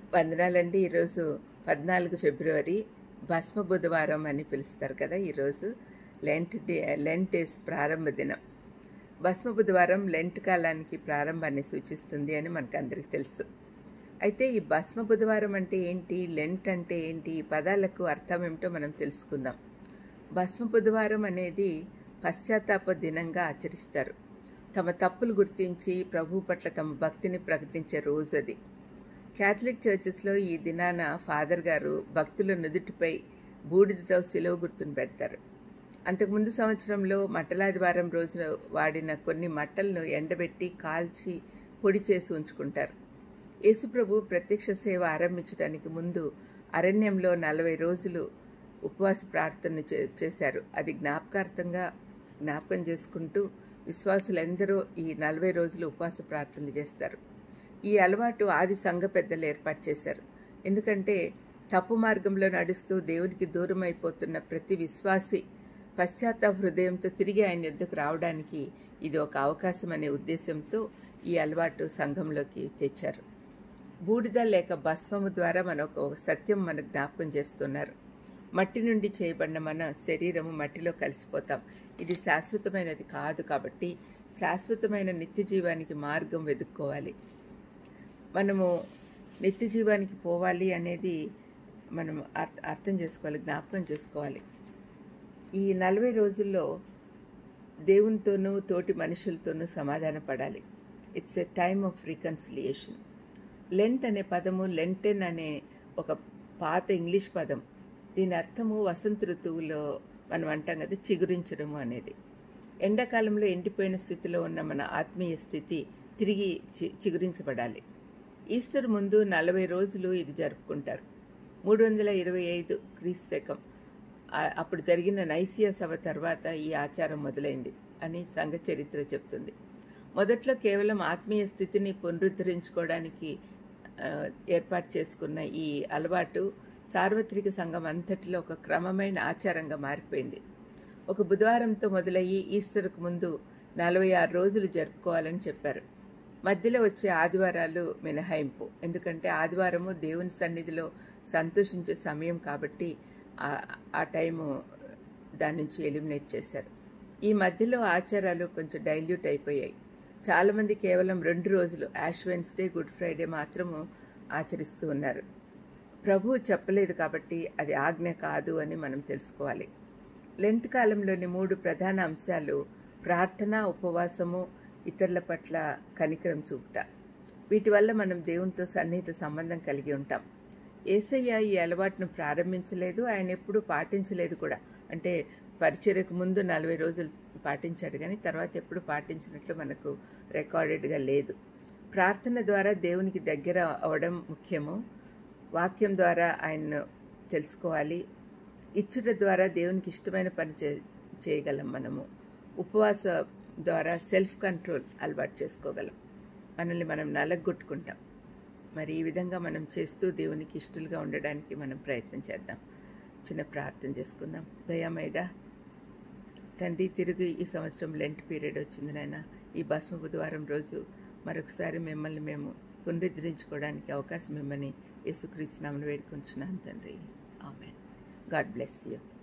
వందనాలండి ఈరోజు పద్నాలుగు ఫిబ్రవరి భస్మ బుధవారం అని పిలుస్తారు కదా ఈరోజు లెంట్ డే లెంట్ డేస్ ప్రారంభ దినం భస్మ బుధవారం లెంట్ కాలానికి ప్రారంభాన్ని సూచిస్తుంది అని మనకు అందరికీ తెలుసు అయితే ఈ భస్మ బుధవారం అంటే ఏంటి లెంట్ అంటే ఏంటి ఈ పదాలకు అర్థం ఏమిటో మనం తెలుసుకుందాం భస్మ బుధవారం అనేది పశ్చాత్తాప దినంగా ఆచరిస్తారు తమ తప్పులు గుర్తించి ప్రభు పట్ల తమ భక్తిని ప్రకటించే రోజు అది క్యాథలిక్ చర్చెస్లో ఈ దినాన ఫాదర్ గారు భక్తుల నుదుటిపై బూడిదతో సిలువ గుర్తును పెడతారు అంతకుముందు సంవత్సరంలో మట్టలాదివారం రోజున వాడిన కొన్ని మట్టలను ఎండబెట్టి కాల్చి పొడి చేసి ఉంచుకుంటారు యేసుప్రభు ప్రత్యక్ష సేవ ఆరంభించడానికి ముందు అరణ్యంలో నలభై రోజులు ఉపవాస ప్రార్థన చేశారు అది జ్ఞాపకార్థంగా జ్ఞాపకం చేసుకుంటూ విశ్వాసులందరూ ఈ నలభై రోజులు ఉపవాస ప్రార్థనలు చేస్తారు ఈ అలవాటు ఆది సంఘ పెద్దలు ఏర్పాటు చేశారు ఎందుకంటే తప్పు మార్గంలో నడుస్తూ దేవునికి దూరం అయిపోతున్న ప్రతి విశ్వాసి పశ్చాత్తాప హృదయంతో తిరిగి ఆయన ఎద్దుకు రావడానికి ఇది ఒక అవకాశం అనే ఉద్దేశంతో ఈ అలవాటు సంఘంలోకి తెచ్చారు బూడిద లేక భస్మము ద్వారా మన ఒక సత్యం మనకు జ్ఞాపకం చేస్తున్నారు మట్టి నుండి చేయబడిన మన శరీరము మట్టిలో కలిసిపోతాం ఇది శాశ్వతమైనది కాదు కాబట్టి శాశ్వతమైన నిత్య జీవానికి మార్గం వెతుక్కోవాలి మనము నిత్య జీవానికి పోవాలి అనేది మనం అర్థం చేసుకోవాలి జ్ఞాపకం చేసుకోవాలి ఈ నలభై రోజుల్లో దేవునితోనూ తోటి మనుషులతోనూ సమాధాన పడాలి it's a time of reconciliation Lent అనే పదము లెంటెన్ అనే ఒక పాత ఇంగ్లీష్ పదం దీని అర్థము వసంత ఋతువులో మనం అంటాం కదా చిగురించడము అనేది ఎండాకాలంలో ఎండిపోయిన స్థితిలో ఉన్న మన ఆత్మీయ స్థితి తిరిగి చిగురించబడాలి ఈస్టర్ ముందు నలభై రోజులు ఇది జరుపుకుంటారు మూడు వందల ఇరవై ఐదు క్రీస్ శకం అప్పుడు జరిగిన నైసియా సభ తర్వాత ఈ ఆచారం మొదలైంది అని సంఘ చరిత్ర చెప్తుంది మొదట్లో కేవలం ఆత్మీయ స్థితిని పునరుద్ధరించుకోవడానికి ఏర్పాటు చేసుకున్న ఈ అలవాటు సార్వత్రిక సంఘం అంతటిలో ఒక క్రమమైన ఆచారంగా మారిపోయింది ఒక బుధవారంతో మొదలయ్యి ఈస్టర్కు ముందు నలభై ఆరు రోజులు జరుపుకోవాలని చెప్పారు మధ్యలో వచ్చే ఆదివారాలు మినహాయింపు ఎందుకంటే ఆదివారము దేవుని సన్నిధిలో సంతోషించే సమయం కాబట్టి ఆ టైము దాని నుంచి ఎలిమినేట్ చేశారు ఈ మధ్యలో ఆచారాలు కొంచెం డైల్యూట్ అయిపోయాయి చాలామంది కేవలం రెండు రోజులు యాష్ వెన్స్డే గుడ్ ఫ్రైడే మాత్రము ఆచరిస్తూ ఉన్నారు ప్రభువు చెప్పలేదు కాబట్టి అది ఆజ్ఞ కాదు అని మనం తెలుసుకోవాలి లెంట్ కాలంలోని మూడు ప్రధాన అంశాలు ప్రార్థన ఉపవాసము ఇతరుల పట్ల కనికరం చూపుట వీటి వల్ల మనం దేవునితో సన్నిహిత సంబంధం కలిగి ఉంటాం ఏసయ్య ఈ అలవాటును ప్రారంభించలేదు ఆయన ఎప్పుడూ పాటించలేదు కూడా అంటే పరిచర్యకు ముందు నలభై రోజులు పాటించాడు కానీ తర్వాత ఎప్పుడు పాటించినట్లు మనకు రికార్డెడ్గా లేదు ప్రార్థన ద్వారా దేవునికి దగ్గర అవడం ముఖ్యము వాక్యం ద్వారా ఆయన్ను తెలుసుకోవాలి ఇచ్చుట ద్వారా దేవునికి ఇష్టమైన పని చే చేయగలం మనము ఉపవాస ద్వారా సెల్ఫ్ కంట్రోల్ అలవాటు చేసుకోగలం మనల్ని మనం నలగొట్టుకుంటాం మరి ఈ విధంగా మనం చేస్తూ దేవునికి ఇష్టలుగా ఉండడానికి మనం ప్రయత్నం చేద్దాం చిన్న ప్రార్థన చేసుకుందాం దయామైడా తండ్రి తిరిగి ఈ సంవత్సరం లెంట్ పీరియడ్ వచ్చింది నాయన ఈ భస్మ బుధవారం రోజు మరొకసారి మిమ్మల్ని మేము పునరుద్ధరించుకోవడానికి అవకాశం ఇమ్మని యేసుక్రీస్తు నామను వేడుకుంటున్నాను తండ్రి ఆమెన్ గాడ్ బ్లెస్ యూ